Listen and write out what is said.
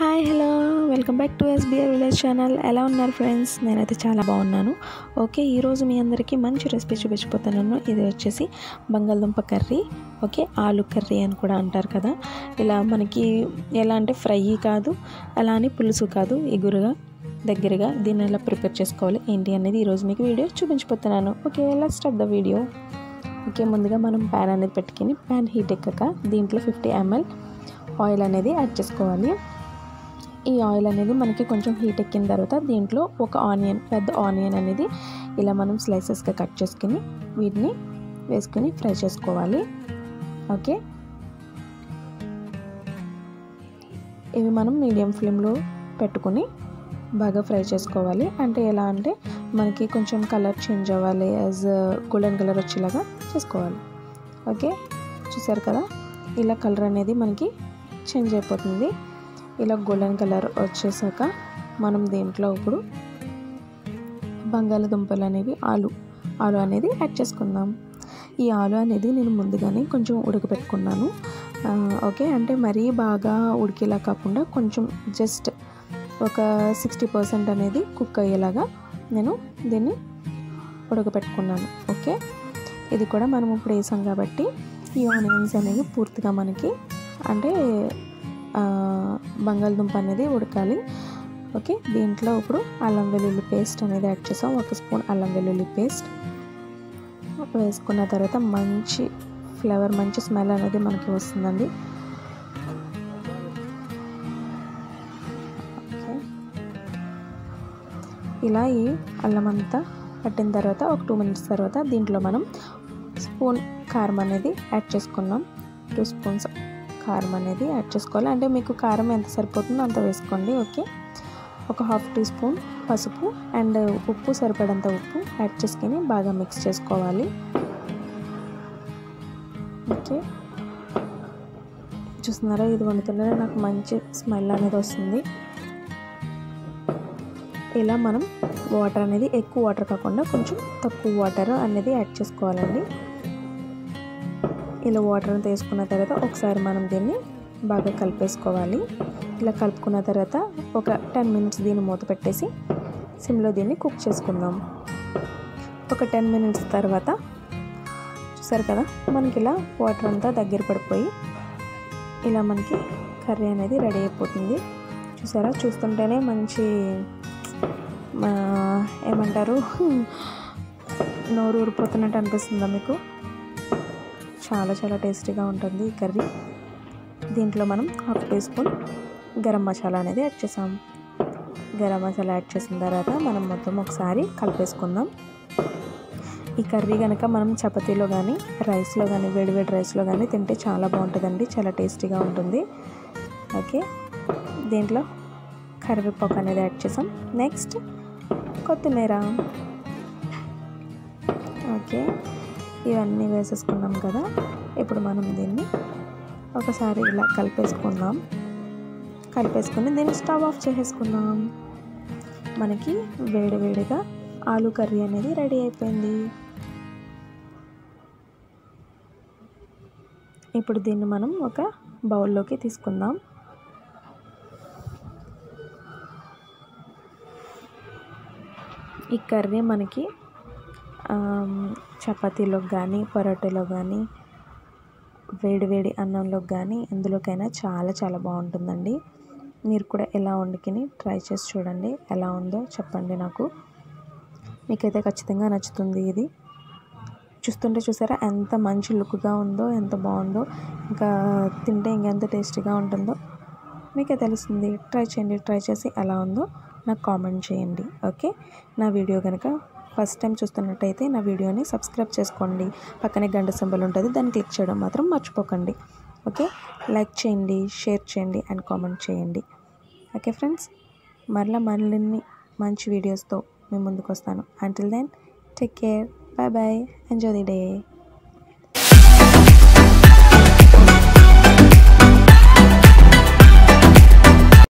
hi hello welcome back to SBR village channel ఎలా ఉన్నారు friends నేనైతే చాలా బాగున్నాను ఓకే ఈరోజు మీ అందరికీ మంచి రెసిపీ చూపించిపోతున్నాను ఇది వచ్చేసి బంగాళదుంప కర్రీ ఓకే ఆలు కర్రీ అని కూడా అంటారు కదా ఇలా మనకి ఎలా అంటే ఫ్రై కాదు అలా అని పులుసు కాదు ఎగురుగా దగ్గరగా దీన్ని ఎలా ప్రిపేర్ చేసుకోవాలి ఏంటి అనేది ఈరోజు మీకు వీడియో చూపించిపోతున్నాను okay let's start the video okay ముందుగా మనం ప్యాన్ అనేది పెట్టుకుని ప్యాన్ హీట్ ఎక్కక దీంట్లో ఫిఫ్టీ ఎంఎల్ ఆయిల్ అనేది యాడ్ చేసుకోవాలి ఈ ఆయిల్ అనేది మనకి కొంచెం హీట్ ఎక్కిన తర్వాత దీంట్లో ఒక ఆనియన్ పెద్ద ఆనియన్ అనేది ఇలా మనం స్లైసెస్గా కట్ చేసుకుని వీటిని వేసుకొని ఫ్రై చేసుకోవాలి ఓకే ఇవి మనం మీడియం ఫ్లేమ్లో పెట్టుకొని బాగా ఫ్రై చేసుకోవాలి అంటే ఎలా అంటే మనకి కొంచెం కలర్ చేంజ్ అవ్వాలి యాజ్ గోల్డెన్ కలర్ వచ్చేలాగా చేసుకోవాలి ఓకే చూసారు కదా ఇలా కలర్ అనేది మనకి చేంజ్ అయిపోతుంది ఇలా గోల్డెన్ కలర్ వచ్చేసాక మనం దీంట్లో ఇప్పుడు బంగాళదుంపలు అనేవి ఆలు ఆలు అనేది యాడ్ చేసుకుందాం ఈ ఆలు అనేది నేను ముందుగానే కొంచెం ఉడకపెట్టుకున్నాను ఓకే అంటే మరీ బాగా ఉడికేలా కాకుండా కొంచెం జస్ట్ ఒక సిక్స్టీ పర్సెంట్ అనేది కుక్ అయ్యేలాగా నేను దీన్ని ఉడకపెట్టుకున్నాను ఓకే ఇది కూడా మనం ఇప్పుడు వేసాం కాబట్టి ఈ ఆనియన్స్ అనేవి పూర్తిగా మనకి అంటే బంగాళదుంప అనేది ఉడకాలి ఓకే దీంట్లో ఇప్పుడు అల్లం వెల్లుల్లి పేస్ట్ అనేది యాడ్ చేసాం ఒక స్పూన్ అల్లం వెల్లుల్లి పేస్ట్ వేసుకున్న తర్వాత మంచి ఫ్లేవర్ మంచి స్మెల్ అనేది మనకి వస్తుందండి ఇలా ఈ అల్లం అంతా పట్టిన తర్వాత ఒక టూ మినిట్స్ తర్వాత దీంట్లో మనం స్పూన్ కారం అనేది యాడ్ చేసుకున్నాం టూ స్పూన్స్ కారం అనేది యాడ్ చేసుకోవాలి అంటే మీకు కారం ఎంత సరిపోతుందో అంత వేసుకోండి ఓకే ఒక హాఫ్ టీ స్పూన్ పసుపు అండ్ ఉప్పు సరిపడంత ఉప్పు యాడ్ చేసుకొని బాగా మిక్స్ చేసుకోవాలి ఓకే చూస్తున్నారా ఇది వండుతుంటే నాకు మంచి స్మెల్ అనేది వస్తుంది ఇలా మనం వాటర్ అనేది ఎక్కువ వాటర్ కాకుండా కొంచెం తక్కువ వాటర్ అనేది యాడ్ చేసుకోవాలండి ఇలా వాటర్ని తీసుకున్న తర్వాత ఒకసారి మనం దీన్ని బాగా కలిపేసుకోవాలి ఇలా కలుపుకున్న తర్వాత ఒక టెన్ మినిట్స్ దీన్ని మూత పెట్టేసి సిమ్లో దీన్ని కుక్ చేసుకుందాం ఒక టెన్ మినిట్స్ తర్వాత చూసారు కదా మనకి ఇలా వాటర్ అంతా దగ్గర పడిపోయి ఇలా మనకి కర్రీ అనేది రెడీ అయిపోతుంది చూసారా చూస్తుంటేనే మంచి ఏమంటారు నోరు ఊరిపోతున్నట్టు అనిపిస్తుందా మీకు చాలా చాలా టేస్టీగా ఉంటుంది ఈ కర్రీ దీంట్లో మనం half teaspoon garam masala అనేది యాడ్ చేసాం గరం మసాలా యాడ్ చేసిన తర్వాత మనం మొత్తం ఒకసారి కలిపేసుకుందాం ఈ కర్రీ కనుక మనం చపాతీలో కానీ రైస్లో కానీ వేడివేడి రైస్లో కానీ తింటే చాలా బాగుంటుందండి చాలా టేస్టీగా ఉంటుంది ఓకే దీంట్లో కరివేపాకు అనేది యాడ్ చేసాం నెక్స్ట్ కొత్తిమీర ఓకే ఇవన్నీ వేసేసుకున్నాం కదా ఇప్పుడు మనం దీన్ని ఒకసారి ఇలా కలిపేసుకుందాం కలిపేసుకుని దీన్ని స్టవ్ ఆఫ్ చేసేసుకుందాం మనకి వేడివేడిగా ఆలు కర్రీ అనేది రెడీ అయిపోయింది ఇప్పుడు దీన్ని మనం ఒక బౌల్లోకి తీసుకుందాం ఈ కర్రీ మనకి చపాతీలో కానీ పరోటాలో కానీ వేడి వేడి అన్నంలో కానీ ఎందులోకైనా చాలా చాలా బాగుంటుందండి మీరు కూడా ఎలా వండుకుని ట్రై చేసి చూడండి ఎలా ఉందో చెప్పండి నాకు మీకైతే ఖచ్చితంగా నచ్చుతుంది ఇది చూస్తుంటే చూసారా ఎంత మంచి లుక్గా ఉందో ఎంత బాగుందో ఇంకా తింటే ఇంకెంత టేస్టీగా ఉంటుందో మీకే తెలుస్తుంది ట్రై చేయండి ట్రై చేసి ఎలా ఉందో నాకు కామెంట్ చేయండి ఓకే నా వీడియో కనుక ఫస్ట్ టైం చూస్తున్నట్టయితే నా వీడియోని సబ్స్క్రైబ్ చేసుకోండి పక్కనే గంట సింబల్ ఉంటుంది దాన్ని క్లిక్ చేయడం మాత్రం మర్చిపోకండి ఓకే లైక్ చేయండి షేర్ చేయండి అండ్ కామెంట్ చేయండి ఓకే ఫ్రెండ్స్ మరలా మరిన్ని మంచి వీడియోస్తో మేము ముందుకు వస్తాను until then take care bye bye enjoy the day